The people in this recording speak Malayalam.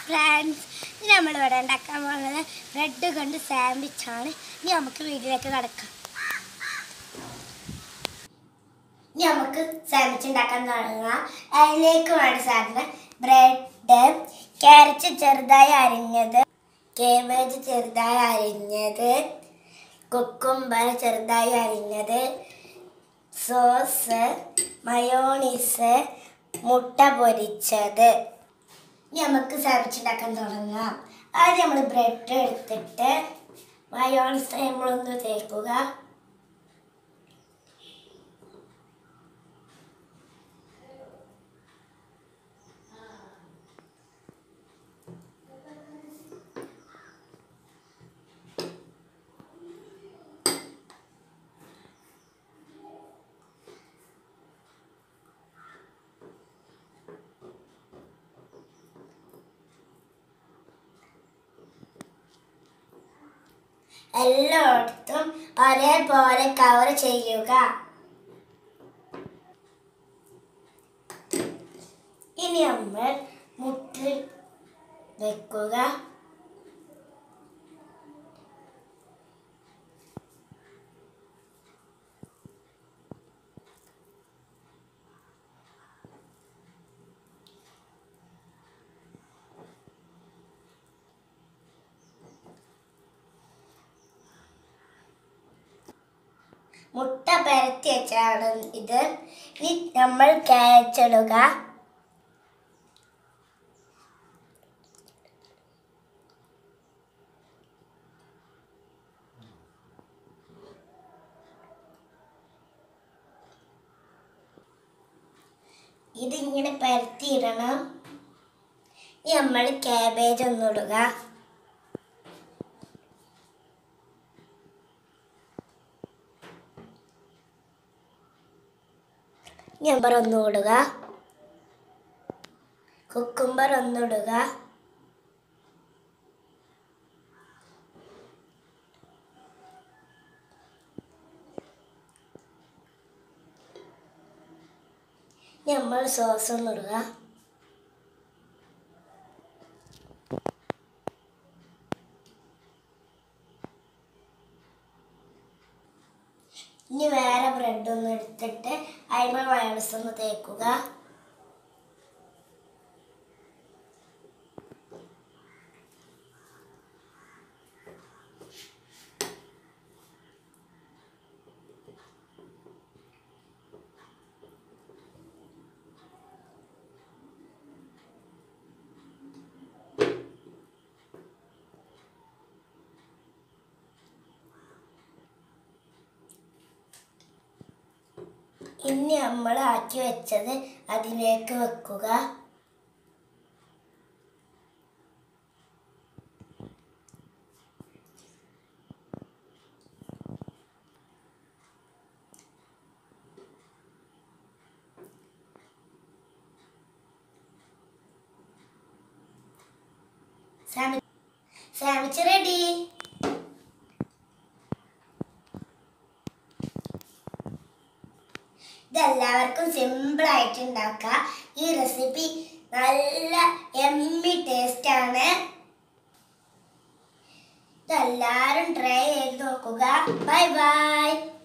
ഫ്രണ്ട്സ് ഇനി നമ്മളിവിടെ ഉണ്ടാക്കാൻ പോകുന്നത് ബ്രെഡ് കൊണ്ട് സാൻഡ്വിച്ച് ആണ് ഇനി നമുക്ക് വീട്ടിലേക്ക് കിടക്കാം ഇനി നമുക്ക് സാൻഡ്വിച്ച് ഉണ്ടാക്കാൻ തുടങ്ങാം അതിലേക്ക് വേണ്ട സാധനം ബ്രെഡ് ക്യാരറ്റ് ചെറുതായി അരിഞ്ഞത് കേബേജ് ചെറുതായി അരിഞ്ഞത് കുക്കുംബർ ചെറുതായി അരിഞ്ഞത് സോസ് മയോണീസ് മുട്ട പൊരിച്ചത് ഇനി നമുക്ക് സാൻഡ്വിച്ച് ഉണ്ടാക്കാൻ തുടങ്ങാം ആദ്യം നമ്മൾ ബ്രെഡ് എടുത്തിട്ട് മയോണീസ് നമ്മളൊന്ന് തേക്കുക എല്ലായിടത്തും ഒരേപോലെ കവർ ചെയ്യുക ഇനി നമ്മൾ മുട്ടിൽ വെക്കുക മുട്ട പരത്തി വെച്ചാണ് ഇത് ഇനി നമ്മൾ കാച്ചിടുക ഇതിങ്ങനെ പരത്തിയിടണം ഇനി നമ്മൾ കാബേജ് ഒന്നിടുക നമ്പർ ഒന്നിടുക കുക്കുംബർ ഒന്നിടുക നമ്മൾ സോസ് ഒന്നിടുക ഇനി വേറെ ബ്രെഡ് ഒന്ന് എടുത്തിട്ട് അതിമ മയോണസ് ഒന്ന് തേക്കുക ഇനി നമ്മൾ ആക്കി വെച്ചത് അതിലേക്ക് വെക്കുക സാൻഡ്വിച്ച് റെഡി ഇതെല്ലാവർക്കും സിമ്പിൾ ആയിട്ട് ഉണ്ടാക്കാം ഈ റെസിപ്പി നല്ല എമ്മി ടേസ്റ്റ് ആണ് ഇതെല്ലാവരും ട്രൈ ചെയ്ത് നോക്കുക ബൈ ബൈ